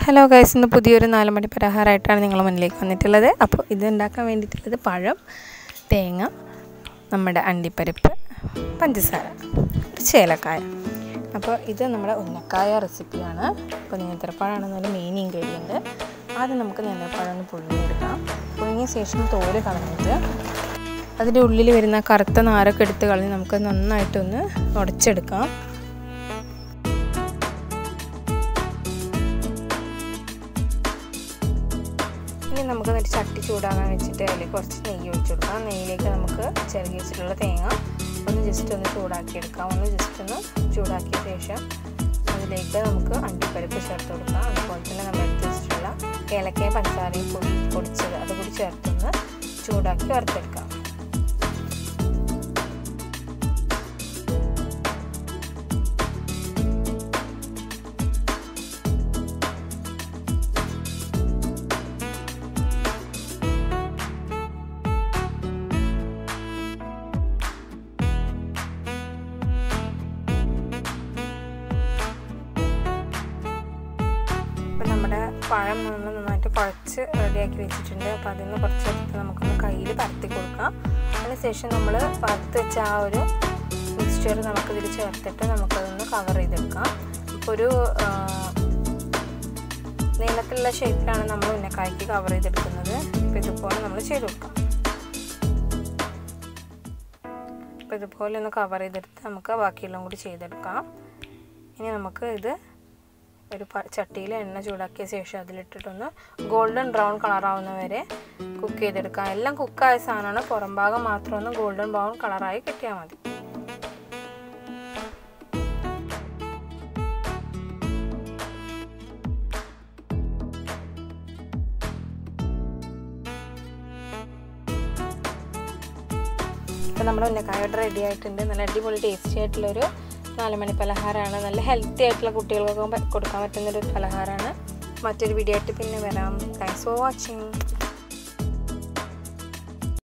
hello guys ഇന്ന് പുതിയൊരു നാല് മണി പലഹാരമായിട്ടാണ് നിങ്ങളുടെ മുന്നിലേക്ക് വന്നിട്ടുള്ളത് അപ്പോൾ ഇത് ഉണ്ടാക്കാൻ വേണ്ടിയിട്ടുള്ളത് പഴം തേങ്ങ നമ്മുടെ അണ്ടിപ്പരിപ്പ് പഞ്ചസാര ഒരു ചേലക്കായ അപ്പോൾ ഇത് നമ്മുടെ ഉന്നക്കായ റെസിപ്പിയാണ് അപ്പോൾ നേന്ത്രപ്പഴമാണ് നല്ല മെയിൻ ഇൻഗ്രീഡിയൻറ്റ് ആദ്യം നമുക്ക് നേന്ത്രപ്പഴം ഒന്ന് പുഴുങ്ങിയെടുക്കാം പുഴുങ്ങിയ ശേഷം തോല് കളഞ്ഞിട്ട് അതിൻ്റെ ഉള്ളിൽ വരുന്ന കറുത്ത നാരൊക്കെ എടുത്ത് കളഞ്ഞ് നമുക്ക് നന്നായിട്ടൊന്ന് ഉടച്ചെടുക്കാം ഇനി നമുക്ക് എന്നിട്ട് ചട്ടി ചൂടാകാൻ വെച്ചിട്ട് അതിൽ കുറച്ച് നെയ്യ് ഒഴിച്ചു കൊടുക്കാം നെയ്യിലേക്ക് നമുക്ക് ചിരകി വെച്ചിട്ടുള്ള തേങ്ങ ഒന്ന് ജസ്റ്റ് ഒന്ന് ചൂടാക്കി എടുക്കാം ഒന്ന് ജസ്റ്റ് ഒന്ന് ചൂടാക്കിയ ശേഷം അതിലേക്ക് നമുക്ക് അണ്ടിപ്പരിപ്പ് ചേർത്ത് കൊടുക്കാം അതുപോലെ തന്നെ നമ്മൾ എടുത്ത് വെച്ചിട്ടുള്ള ഏലക്കയും പഞ്ചസാരയും പൊടി പൊടിച്ചത് അതുകൂടി ചേർത്തൊന്ന് ചൂടാക്കി വറുത്തെടുക്കാം ഇപ്പം നമ്മുടെ പഴം നമ്മൾ നന്നായിട്ട് കുഴച്ച് റെഡിയാക്കി വെച്ചിട്ടുണ്ട് അപ്പോൾ അതിൽ നിന്ന് കുറച്ച് എടുത്ത് നമുക്കൊന്ന് കയ്യിൽ പരത്തി കൊടുക്കാം അതിനുശേഷം നമ്മൾ പരത്തി വെച്ച ആ ഒരു മിക്സ്ചർ നമുക്കിതിൽ ചേർത്തിട്ട് നമുക്കതൊന്ന് കവർ ചെയ്തെടുക്കാം ഇപ്പോൾ ഒരു നീളത്തിലുള്ള ഷേപ്പിലാണ് നമ്മൾ ഉന്നക്കായ്ക്ക് കവർ ചെയ്തെടുക്കുന്നത് അപ്പോൾ ഇതുപോലെ നമ്മൾ ചെയ്ത് കൊടുക്കാം അപ്പോൾ ഇതുപോലെ ഒന്ന് കവർ ചെയ്തെടുത്ത് നമുക്ക് ബാക്കിയെല്ലാം കൂടി ചെയ്തെടുക്കാം ഇനി നമുക്ക് ഇത് ഒരു ചട്ടിയിൽ എണ്ണ ചൂടാക്കിയ ശേഷം അതിലിട്ടിട്ടൊന്ന് ഗോൾഡൻ ബ്രൗൺ കളറാവുന്ന വരെ കുക്ക് ചെയ്തെടുക്കാം എല്ലാം കുക്കായ സാധനമാണ് പുറം ഭാഗം മാത്രം ഒന്ന് ഗോൾഡൻ ബ്രൗൺ കളറായി കിട്ടിയാൽ മതി ഇപ്പം നമ്മുടെ ഉന്നക്കായോട്ട് റെഡി ആയിട്ടുണ്ട് നല്ല അടിപൊളി ടേസ്റ്റി ആയിട്ടുള്ളൊരു നാല് മണി പലഹാരമാണ് നല്ല ഹെൽത്തി ആയിട്ടുള്ള കുട്ടികൾക്കൊക്കെ കൊടുക്കാൻ പറ്റുന്നൊരു പലഹാരമാണ് മറ്റൊരു വീഡിയോ ആയിട്ട് പിന്നെ വരാം താങ്ക്സ് ഫോർ വാച്ചിങ്